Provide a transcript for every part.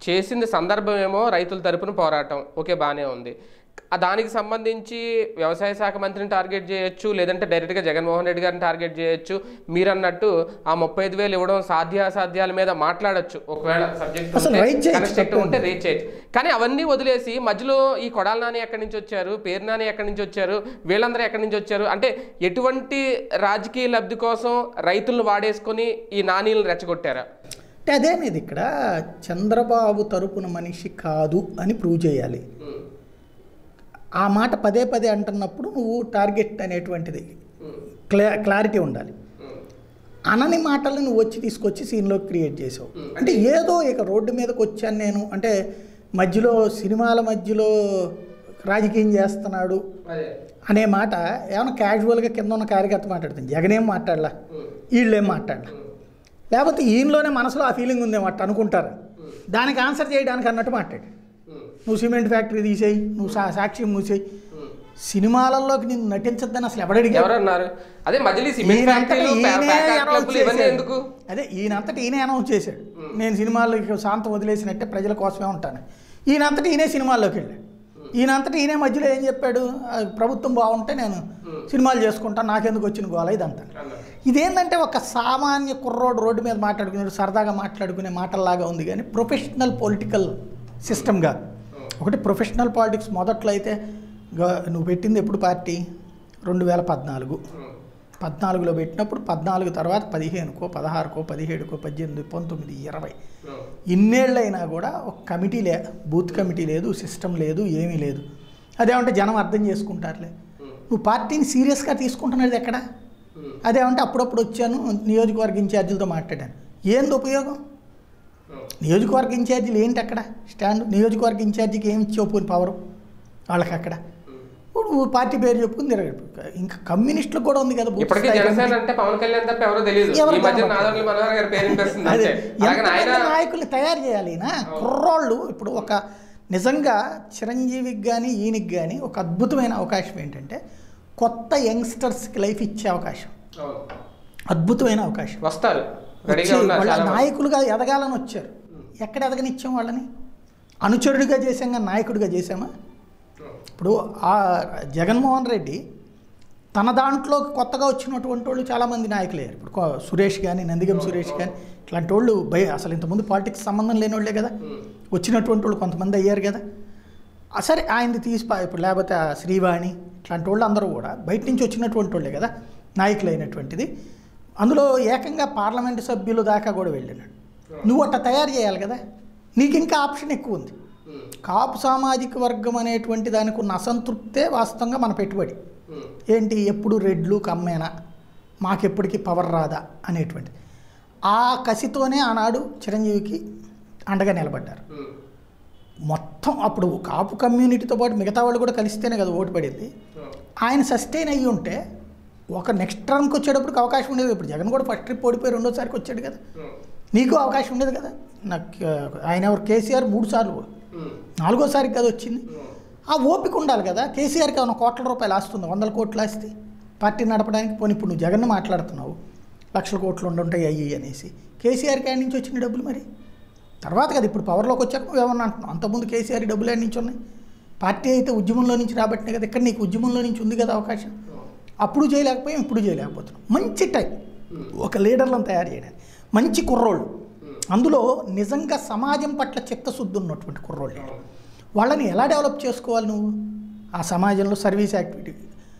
చేసింది సందర్భం ఏమో రైతుల తరపున పోరాటం ఓకే బాగానే ఉంది ఆ దానికి సంబంధించి వ్యవసాయ శాఖ మంత్రిని టార్గెట్ చేయొచ్చు లేదంటే డైరెక్ట్గా జగన్మోహన్ రెడ్డి గారిని టార్గెట్ చేయొచ్చు మీరు అన్నట్టు ఆ ముప్పై ఐదు వేలు ఇవ్వడం సాధ్యాసాధ్యాల మీద మాట్లాడొచ్చు ఒకవేళ సబ్జెక్ట్ అసలు రైట్ చేయొచ్చు, కనెక్ట్ ఉంటే రీచ్ చేయొచ్చు కానీ అవన్నీ వదిలేసి మధ్యలో ఈ కొడాల నాని ఎక్కడి నుంచి వచ్చారు పేరు నాని ఎక్కడి నుంచి వచ్చారు వీళ్ళందరూ ఎక్కడి నుంచి వచ్చారు అంటే ఎటువంటి రాజకీయ లబ్ధి కోసం రైతులను వాడేసుకొని ఈ నానీలను రెచ్చగొట్టారా అంటే అదేనేది ఇక్కడ చంద్రబాబు తరపున మనిషి కాదు అని ప్రూవ్ చేయాలి ఆ మాట పదే పదే అంటున్నప్పుడు నువ్వు టార్గెట్ అనేటువంటిది క్లా క్లారిటీ ఉండాలి అనని మాటలు నువ్వు వచ్చి తీసుకొచ్చి సీన్లో క్రియేట్ చేసావు అంటే ఏదో ఇక రోడ్డు మీదకి వచ్చాను నేను అంటే మధ్యలో సినిమాల మధ్యలో రాజకీయం చేస్తున్నాడు అనే మాట ఏమైనా క్యాజువల్గా కింద ఉన్న కార్యకర్త మాట్లాడుతుంది జగన్ ఏం మాట్లాడలా వీళ్ళేం మాట్లాడలా లేకపోతే ఈయనలోనే మనసులో ఆ ఫీలింగ్ ఉందేమో అట్ట అనుకుంటారు దానికి ఆన్సర్ చేయడానికి అన్నట్టు మాట్లాడు నువ్వు సిమెంట్ ఫ్యాక్టరీ తీసేయి నువ్వు సా సాక్ష్యం మూసేయి సినిమాలలోకి నేను నటించద్దని అసలు ఎవడడిగా ఎవరన్నారు అదే మధ్యలో ఈ సిమెంట్ ఈయనంతటా ఫ్యాక్టరీలు ఈయనే ప్యా- ప్యాకాట్ అనౌన్స్ క్లబ్లు ఇవన్నీ చేశాడు. ఎందుకు అదే ఈయనంతటా ఈయనే అనౌన్స్ చేశాడు నేను సినిమాల్లోకి శాంతం వదిలేసినట్టే ప్రజల కోసమే ఉంటాను ఈయనంతటా ఈయనే సినిమాల్లోకి వెళ్ళాడు ఈయనంతటా ఈయనే మధ్యలో ఏం చెప్పాడు ఆ, ప్రభుత్వం బాగుంటే నేను సినిమాలు చేసుకుంటాను నాకెందుకు వచ్చిన గోల ఇదంతా అన్నారు. ఇదేంటంటే ఒక సామాన్య కుర్రోడు రోడ్డు మీద మాట్లాడుకునే సరదాగా మాట్లాడుకునే మాటల్లాగా ఉంది కానీ ప్రొఫెషనల్ పొలిటికల్ సిస్టమ్ కాదు ఒకటి ప్రొఫెషనల్ పాలిటిక్స్ మొదట్లో అయితే గ- నువ్వు పెట్టింది ఎప్పుడు పార్టీ రెండు వేల పద్నాలుగు పద్నాలుగులో పెట్టినప్పుడు పద్నాలుగు తర్వాత పదిహేనుకో పదహారుకో పదిహేడుకో పద్దెనిమిది పంతొమ్మిది ఇరవై ఇన్నేళ్ళైనా కూడా ఒక కమిటీ లే బూత్ కమిటీ లేదు సిస్టమ్ లేదు ఏమీ లేదు అదేమంటే జనం అర్థం చేసుకుంటారులే నువ్వు పార్టీని సీరియస్గా తీసుకుంటున్నది ఎక్కడ అదేమంటే అప్పుడప్పుడు వచ్చాను నియోజకవర్గ ఇన్ఛార్జీలతో మాట్లాడాను ఏంది ఉపయోగం నియోజకవర్గ ఇన్ఛార్జీలు ఏంటి అక్కడ స్టాండ్ నియోజకవర్గ ఇన్ఛార్జికి ఏమి ఇచ్చావు పోని పవరు వాళ్ళకి అక్కడ ఇప్పుడు పార్టీ పేరు చెప్పుకుని తిరగడు ఇంకా కమ్యూనిస్టులకు కూడా ఉంది కదా బూత్ ఇప్పటికీ స్థాయి జనసేన అంటే పవన్ కళ్యాణ్ తప్ప ఎవరో తెలియదు ఎవరు ఈ మధ్య కనబడరు. నాదొండ్ల మనోహర్ గారి పేరు వినిపిస్తుంది అదే అంతే అలాగే ఆయన ఎంతమంది నాయకుల్ని తయారు చేయాలి ఈయన కుర్రోళ్ళు ఇప్పుడు ఒక నిజంగా చిరంజీవికి కానీ ఈయనకి కానీ ఒక అద్భుతమైన అవకాశం ఏంటంటే కొత్త యంగ్స్టర్స్కి లైఫ్ ఇచ్చే అవకాశం అవును. అద్భుతమైన అవకాశం వస్తారు వచ్చి రెడీగా ఉన్నారు వాళ్ళ చాలా మంది. నాయకులుగా ఎదగాలని వచ్చారు ఎక్కడ ఎదగనిచ్చాం వాళ్ళని అనుచరుడిగా చేసాం కానీ నాయకుడిగా చేసామా ఇప్పుడు ఆ జగన్మోహన్ రెడ్డి తన దాంట్లో కొత్తగా వచ్చినటువంటి వాళ్ళు చాలామంది నాయకులు అయ్యారు ఇప్పుడు కొ- సురేష్ కానీ నందిగం సురేష్ కానీ ఇట్లాంటి వాళ్ళు భయ అసలు ఇంతకుముందు పాలిటిక్స్ సంబంధం లేని వాళ్ళే కదా వచ్చినటువంటి వాళ్ళు కొంతమంది అయ్యారు కదా ఆ సరే ఆయనది తీసి పా- ఇప్పుడు లేకపోతే ఆ శ్రీవాణి ఇట్లాంటి వాళ్ళు అందరూ కూడా బయట నుంచి వచ్చినటువంటి వాళ్ళే కదా నాయకులు అయినటువంటిది అందులో ఏకంగా పార్లమెంటు సభ్యులు దాకా కూడా వెళ్ళినాడు నువ్వు అట్లా తయారు చేయాలి కదా నీకు ఇంకా ఆప్షన్ ఎక్కువ ఉంది కాపు సామాజిక వర్గం అనేటువంటి దానికి ఉన్న అసంతృప్తే వాస్తవంగా మన పెట్టుబడి ఏంటి ఎప్పుడు రెడ్లు కమ్మేనా మాకెప్పటికీ పవర్ రాదా అనేటువంటి ఆ కసితోనే ఆనాడు చిరంజీవికి అండగా నిలబడ్డారు మొత్తం అప్పుడు కాపు కమ్యూనిటీతో పాటు మిగతా వాళ్ళు కూడా కలిస్తేనే కదా ఓటు పడింది ఆయన సస్టైన్ అయ్యి ఉంటే ఒక నెక్స్ట్ టర్మ్కి వచ్చేటప్పటికి అవకాశం ఉండేది ఇప్పుడు జగన్ కూడా ఫస్ట్ ట్రిప్ ఓడిపోయి రెండోసారికి వచ్చాడు కదా నీకు అవకాశం ఉండేది కదా నాకు ఆ, ఆయన ఎవరు కేసీఆర్ మూడు సార్లు నాలుగోసారికి కదా వచ్చింది ఆ ఓపిక ఉండాలి కదా కేసీఆర్కి ఏమైనా కోట్ల రూపాయలు ఆస్తుంది వందల కోట్లు ఆస్తి పార్టీ నడపడానికి పోనీ ఇప్పుడు నువ్వు జగన్ మాట్లాడుతున్నావు లక్షల కోట్లు ఉండుంటాయి అయ్యి అనేసి కేసీఆర్ కాడి నుంచి వచ్చిన డబ్బులు మరి తర్వాత కదా ఇప్పుడు పవర్లోకి వచ్చాక నువ్వు ఏమన్నా అంటున్నావు అంతకుముందు కేసీఆర్ ఈ డబ్బులు ఎక్కడి నుంచి ఉన్నాయి పార్టీ అయితే ఉద్యమంలో నుంచి రాబట్టినే కదా ఇక్కడ నీకు ఉద్యమంలో నుంచి ఉంది కదా అవకాశం అప్పుడు చేయలేకపోయాం ఇప్పుడు చేయలేకపోతున్నాం మంచి టైం ఒక లీడర్లను తయారు చేయడానికి మంచి కుర్రోళ్ళు అందులో నిజంగా సమాజం పట్ల చిత్తశుద్ధి ఉన్నటువంటి కుర్రోళ్ళు వాళ్ళని ఎలా డెవలప్ చేసుకోవాలి నువ్వు ఆ సమాజంలో సర్వీస్ యాక్టివిటీ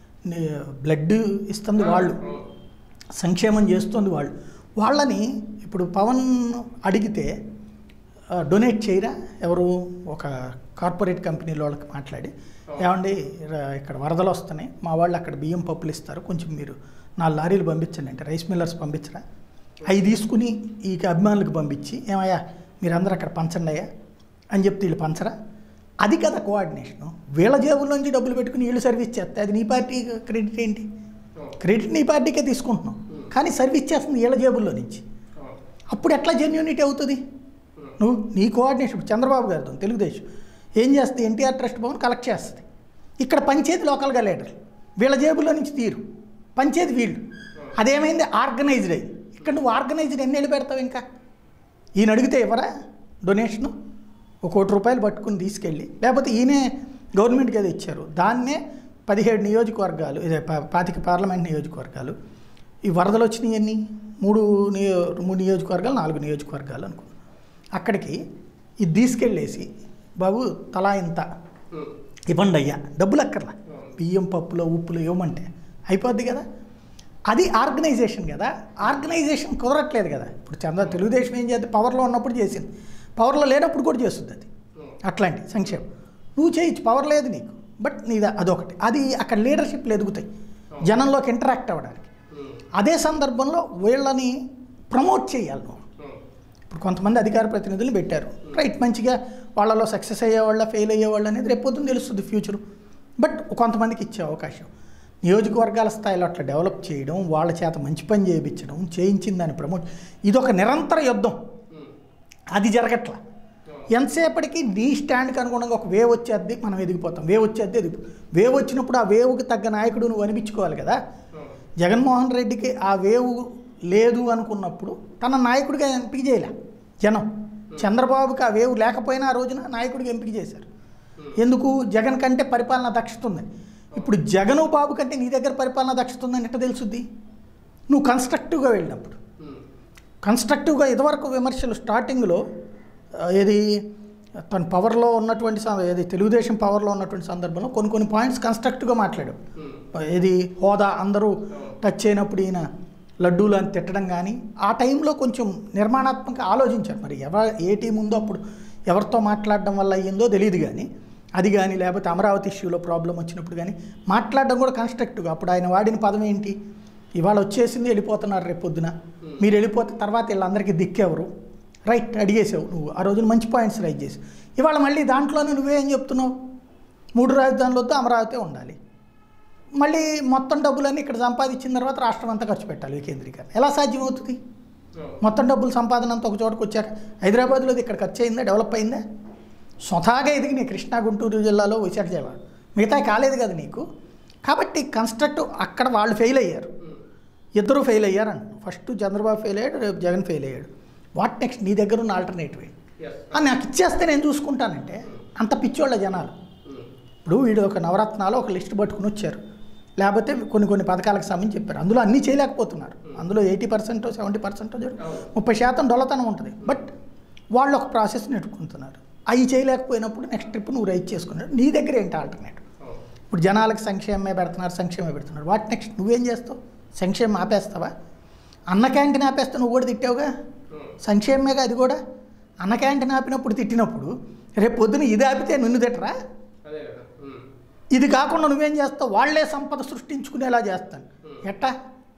బ్లడ్ ఇస్తుంది వాళ్ళు సంక్షేమం చేస్తుంది వాళ్ళు వాళ్ళని ఇప్పుడు పవన్ అడిగితే ఆ, డొనేట్ చేయరా ఎవరు ఒక కార్పొరేట్ కంపెనీల వాళ్ళకి మాట్లాడి ఏమండి ర- ఇక్కడ వరదలు వస్తున్నాయి మా వాళ్ళు అక్కడ బియ్యం పప్పులు ఇస్తారు కొంచెం మీరు నాలుగు లారీలు పంపించండి అంటే రైస్ మిల్లర్స్ పంపించరా అవి తీసుకుని ఈ అభిమానులకు పంపించి ఏమయ్యా మీరందరూ అక్కడ పంచండి అయ్యా అని చెప్తే వీళ్ళు పంచరా అది కదా కోఆర్డినేషను వీళ్ళ జేబుల్లోంచి డబ్బులు పెట్టుకుని వీళ్ళు సర్వీస్ చేస్తే అది నీ పార్టీ క్రెడిట్ ఏంటి క్రెడిట్ నీ పార్టీకే తీసుకుంటున్నాం కానీ సర్వీస్ చేస్తుంది వీళ్ళ జేబుల్లో నుంచి అప్పుడు ఎట్లా జెన్యూనిటీ అవుతుంది నువ్వు నీ కోఆర్డినేషన్ ఇప్పుడు చంద్రబాబు గారితో తెలుగుదేశం ఏం చేస్తుంది ఎన్టీఆర్ ట్రస్ట్ భవన్ కలెక్ట్ చేస్తుంది ఇక్కడ పంచేది లోకల్గా లీడర్ వీళ్ళ జేబులో నుంచి తీరు పంచేది వీళ్ళు అదేమైంది ఆర్గనైజ్డ్ అయింది ఇక్కడ నువ్వు ఆర్గనైజ్డ్ ఎన్ని వెళ్ళి పెడతావు ఇంకా ఈయన అడిగితే ఇవ్వరా డొనేషను ఒక కోటి రూపాయలు పట్టుకుని తీసుకెళ్ళి లేకపోతే ఈయనే గవర్నమెంట్కి ఏదో ఇచ్చారు దాన్నే పదిహేడు నియోజకవర్గాలు ఇదే పా- పాతిక పార్లమెంట్ నియోజకవర్గాలు ఈ వరదలు వచ్చినాయి ఎన్ని మూడు నియో మూడు నియోజకవర్గాలు నాలుగు నియోజకవర్గాలు అనుకో అక్కడికి ఇది తీసుకెళ్ళేసి బాబు తలా ఇంత ఇవ్వండి అయ్యా డబ్బులు అక్కర్లా బియ్యం పప్పులో ఉప్పులో ఇవ్వమంటే అయిపోద్ది కదా అది ఆర్గనైజేషన్ కదా ఆర్గనైజేషన్ కుదరట్లేదు కదా ఇప్పుడు చంద్ర తెలుగుదేశం ఏం చేస్తే పవర్లో ఉన్నప్పుడు చేసింది పవర్లో లేనప్పుడు కూడా చేస్తుంది అది అట్లాంటి సంక్షేమం నువ్వు చేయొచ్చు పవర్ లేదు నీకు బట్ నీది అదొకటి అది అక్కడ లీడర్షిప్లు ఎదుగుతాయి జనంలోకి ఇంటరాక్ట్ అవ్వడానికి అదే సందర్భంలో వీళ్ళని ప్రమోట్ చేయాలి నువ్వు ఇప్పుడు కొంతమంది అధికార ప్రతినిధులు పెట్టారు రైట్ మంచిగా వాళ్ళలో సక్సెస్ అయ్యేవాళ్ళ ఫెయిల్ అయ్యేవాళ్ళు అనేది రేపు పొద్దున్న తెలుస్తుంది ఫ్యూచర్ బట్ కొంతమందికి ఇచ్చే అవకాశం నియోజకవర్గాల స్థాయిలో అట్లా డెవలప్ చేయడం వాళ్ళ చేత మంచి పని చేయించడం చేయించిన దాన్ని ప్రమోట్ ఇదొక నిరంతర యుద్ధం అది జరగట్ల ఎంతసేపటికి నీ స్టాండ్కి అనుగుణంగా ఒక వేవ్ వచ్చేద్ది మనం ఎదిగిపోతాం వేవ్ వచ్చేద్ది ఎదిగి వేవ్ వచ్చినప్పుడు ఆ వేవ్కి తగ్గ నాయకుడు నువ్వు అనిపించుకోవాలి కదా జగన్మోహన్ రెడ్డికి ఆ వేవ్ లేదు అనుకున్నప్పుడు తన నాయకుడిగా ఎంపిక చేయలే జనం చంద్రబాబుకి ఆ వేవ్ లేకపోయినా ఆ రోజున నాయకుడిగా ఎంపిక చేశారు ఎందుకు జగన్ కంటే పరిపాలన దక్షత ఉంది ఇప్పుడు జగను బాబు కంటే నీ దగ్గర పరిపాలన దక్షత ఉందని ఎట్ట తెలుసుద్ది నువ్వు కన్స్ట్రక్టివ్గా వెళ్ళినప్పుడు కన్స్ట్రక్టివ్గా ఇదివరకు విమర్శలు స్టార్టింగ్లో ఆ, ఏది తన పవర్లో ఉన్నటువంటి సం- ఏది తెలుగుదేశం పవర్లో ఉన్నటువంటి సందర్భంలో కొన్ని కొన్ని పాయింట్స్ కన్స్ట్రక్టివ్గా మాట్లాడాడు ఏది హోదా అందరూ టచ్ అయినప్పుడు ఈయన లడ్డూలు అని తిట్టడం కానీ ఆ టైంలో కొంచెం నిర్మాణాత్మకంగా ఆలోచించారు మరి ఎవ ఏ టీం ఉందో అప్పుడు ఎవరితో మాట్లాడడం వల్ల అయ్యిందో తెలియదు కానీ అది కానీ లేకపోతే అమరావతి ఇష్యూలో ప్రాబ్లం వచ్చినప్పుడు కానీ మాట్లాడడం కూడా కన్స్ట్రక్టివ్గా అప్పుడు ఆయన వాడిన పదం ఏంటి ఇవాళ వచ్చేసింది వెళ్ళిపోతున్నారు రేపు పొద్దున మీరు వెళ్ళిపోతే తర్వాత వీళ్ళందరికీ దిక్కెవరు రైట్ అడిగేసావు నువ్వు ఆ రోజున మంచి పాయింట్స్ రైట్ చేసి ఇవాళ మళ్ళీ దాంట్లోనే నువ్వేం చెప్తున్నావు మూడు రాజధానులతో అమరావతి ఉండాలి మళ్ళీ మొత్తం డబ్బులన్నీ ఇక్కడ సంపాదించిన తర్వాత రాష్ట్రం అంతా ఖర్చు పెట్టాలి వికేంద్రీకరణ ఎలా సాధ్యమవుతుంది మొత్తం డబ్బులు సంపాదన అంతా ఒక చోటకు వచ్చాక హైదరాబాద్లో ఇది ఇక్కడ ఖర్చు అయిందా డెవలప్ అయిందా స్వతహాగా ఎదిగినాయి కృష్ణా గుంటూరు జిల్లాలో విశాఖ జిల్లా మిగతా కాలేదు కదా నీకు కాబట్టి కన్స్ట్రక్ట్ అక్కడ వాళ్ళు ఫెయిల్ అయ్యారు ఇద్దరు ఫెయిల్ అయ్యారు అంట ఫస్ట్ చంద్రబాబు ఫెయిల్ అయ్యాడు రేపు జగన్ ఫెయిల్ అయ్యాడు వాట్ నెక్స్ట్ నీ దగ్గర ఉన్న ఆల్టర్నేటివ్ ఏంటి ఆ, నాకు ఇచ్చేస్తే నేను చూసుకుంటానంటే అంత పిచ్చోళ్ళ జనాలు ఇప్పుడు వీడు ఒక నవరత్నాలు ఒక లిస్ట్ పట్టుకుని వచ్చారు లేకపోతే కొన్ని కొన్ని పథకాలకు సంబంధించి చెప్పారు అందులో అన్నీ చేయలేకపోతున్నారు అందులో ఎయిటీ పర్సెంట్ సెవెంటీ పర్సెంట్ ముప్పై శాతం డొల్లతనం ఉంటుంది బట్ వాళ్ళు ఒక ప్రాసెస్ నెట్టుకుంటున్నారు అవి చేయలేకపోయినప్పుడు నెక్స్ట్ ట్రిప్ నువ్వు రైట్ చేసుకున్నాడు నీ దగ్గర ఏంటి ఆల్టర్నేటివ్ ఇప్పుడు జనాలకు సంక్షేమమే పెడుతున్నారు సంక్షేమమే పెడుతున్నారు వాట్ నెక్స్ట్ నువ్వేం చేస్తావు సంక్షేమం ఆపేస్తావా అన్న క్యాంటీన్ ఆపేస్తే నువ్వు కూడా తిట్టావుగా సంక్షేమమేగా అది కూడా అన్న క్యాంటీన్ ఆపినప్పుడు తిట్టినప్పుడు రేపు పొద్దున ఇది ఆపితే నిన్ను తిట్టరా అదే కదా ఇది కాకుండా నువ్వేం చేస్తావు వాళ్ళే సంపద సృష్టించుకునేలా చేస్తాను ఎట్టా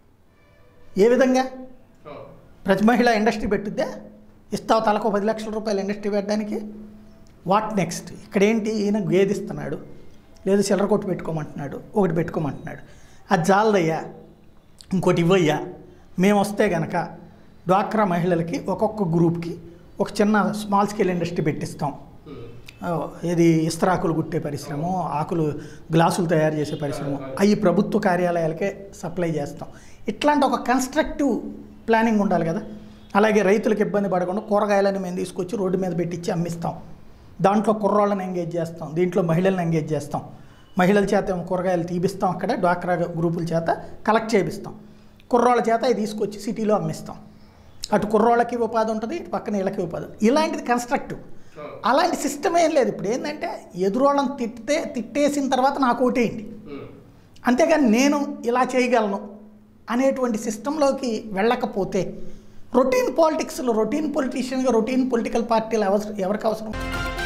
ఏ విధంగా ప్రతి మహిళ ఇండస్ట్రీ పెట్టుద్దే ఇస్తావు తలకు పది లక్షల రూపాయలు ఇండస్ట్రీ పెట్టడానికి వాట్ నెక్స్ట్ ఇక్కడ ఏంటి ఈయన గేదిస్తున్నాడు లేదు చిల్లర కొట్టు పెట్టుకోమంటున్నాడు ఒకటి పెట్టుకోమంటున్నాడు అది జాలదయ్యా ఇంకోటి ఇవ్వయ్యా మేము వస్తే గనక డ్వాక్రా మహిళలకి ఒక్కొక్క గ్రూప్కి ఒక చిన్న స్మాల్ స్కేల్ ఇండస్ట్రీ పెట్టిస్తాం ఆ, ఏది ఇస్త్రాకులు కుట్టే పరిశ్రమ ఆకులు గ్లాసులు తయారు చేసే పరిశ్రమ అవి ప్రభుత్వ కార్యాలయాలకే సప్లై చేస్తాం ఇట్లాంటి ఒక కన్స్ట్రక్టివ్ ప్లానింగ్ ఉండాలి కదా అలాగే రైతులకు ఇబ్బంది పడకుండా కూరగాయలను మేము తీసుకొచ్చి రోడ్డు మీద పెట్టించి అమ్మిస్తాం దాంట్లో కుర్రోళ్ళని ఎంగేజ్ చేస్తాం దీంట్లో మహిళలను ఎంగేజ్ చేస్తాం మహిళల చేత ఏమో కూరగాయలు తీపిస్తాం అక్కడ డ్వాక్రా గ్రూపుల చేత కలెక్ట్ చేపిస్తాం కుర్రోళ్ళ చేత అవి తీసుకొచ్చి సిటీలో అమ్మిస్తాం అటు కుర్రోళ్ళకి ఉపాధి ఉంటుంది ఇటు పక్కన వీళ్ళకి ఉపాధి ఉంటుంది. ఇలాంటిది కన్స్ట్రక్టివ్ అలాంటి సిస్టమ్ ఏం లేదు ఇప్పుడు ఏంటంటే ఎదురోళ్ళని తిట్టితే తిట్టేసిన తర్వాత నాకు ఓటేయండి అంతేగాని నేను ఇలా చేయగలను అనేటువంటి సిస్టంలోకి వెళ్ళకపోతే రొటీన్ పాలిటిక్స్లో రొటీన్ పొలిటీషియన్గా రొటీన్ పొలిటికల్ పార్టీలు అవసరం ఎవరికి అవసరం